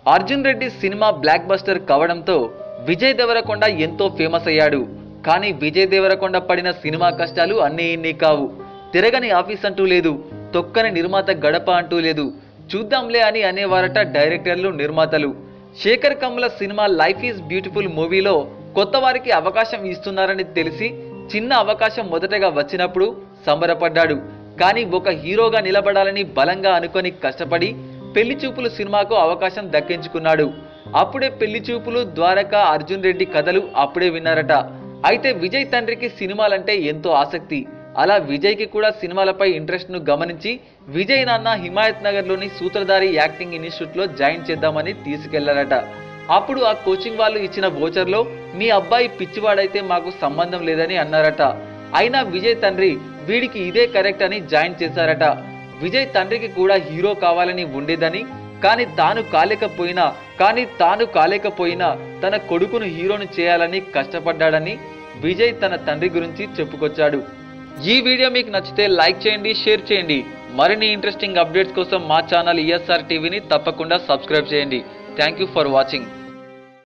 Arjun Reddy cinema blockbuster కావడంతో విజయ్ దేవరకొండ ఎంతో famous అయ్యాడు కానీ విజయ్ దేవరకొండ పడిన సినిమా కష్టాలు అన్నీ ఇన్ని కావు తిరగని ఆఫీస్ అంటూ లేదు తొక్కని నిర్మాత గడప అంటూ లేదు చూద్దాంలే అని అనేవారట డైరెక్టర్లు నిర్మాతలు Sekhar Kammula cinema life is beautiful మూవీలో కొత్త వారికి అవకాశం ఇస్తున్నారని తెలిసి చిన్న అవకాశం మొదటగా వచ్చినప్పుడు సంబరపడ్డాడు కానీ ఒక హీరోగా నిలబడాలని బలంగా అనుకొని కష్టపడి పెళ్లి చూపులు సినిమాకు అవకాశం దక్కించుకున్నాడు అప్పుడే పెళ్లి చూపులు ద్వారకా అర్జున్ రెడ్డి కథలు అప్పుడే విన్నారట అయితే విజయ్ తండ్రికి సినిమాలంటే ఎంతో ఆసక్తి అలా విజయ్కి కూడా సినిమాలపై ఇంట్రెస్ట్ ను గమనించి విజయ్ నాన్న హిమాయత్ నగర్ లోని సూత్రధారి యాక్టింగ్ ఇన్స్టిట్యూట్ లో జాయిన్ చేద్దామని తీసుకెళ్లారట అప్పుడు ఆ కోచింగ్ వాళ్ళు ఇచ్చిన వోచర్ లో మీ అబ్బాయి పిచ్చివాడైతే మాకు సంబంధం లేదని అన్నారట అయినా విజయ్ తండ్రి వీడికి ఇదే కరెక్ట్ అని జాయిన్ చేశారట విజయ్ తండ్రికి కూడా హీరో కావాలని ఉండేదని కానీ తాను కాలేకపోయినా కానీ తాను కాలేకపోయినా తన కొడుకును హీరోను చేయాలని కష్టపడ్డాడని విజయ్ తన తండ్రి గురించి చెప్పుకొచ్చాడు ఈ వీడియో మీకు నచ్చితే లైక్ చేయండి షేర్ చేయండి మరిన్ని ఇంట్రెస్టింగ్ అప్డేట్స్ కోసం మా ఛానల్ ఈఎస్ఆర్ టీవీని తప్పకుండా సబ్స్క్రైబ్ చేయండి థ్యాంక్ యూ ఫర్ వాచింగ్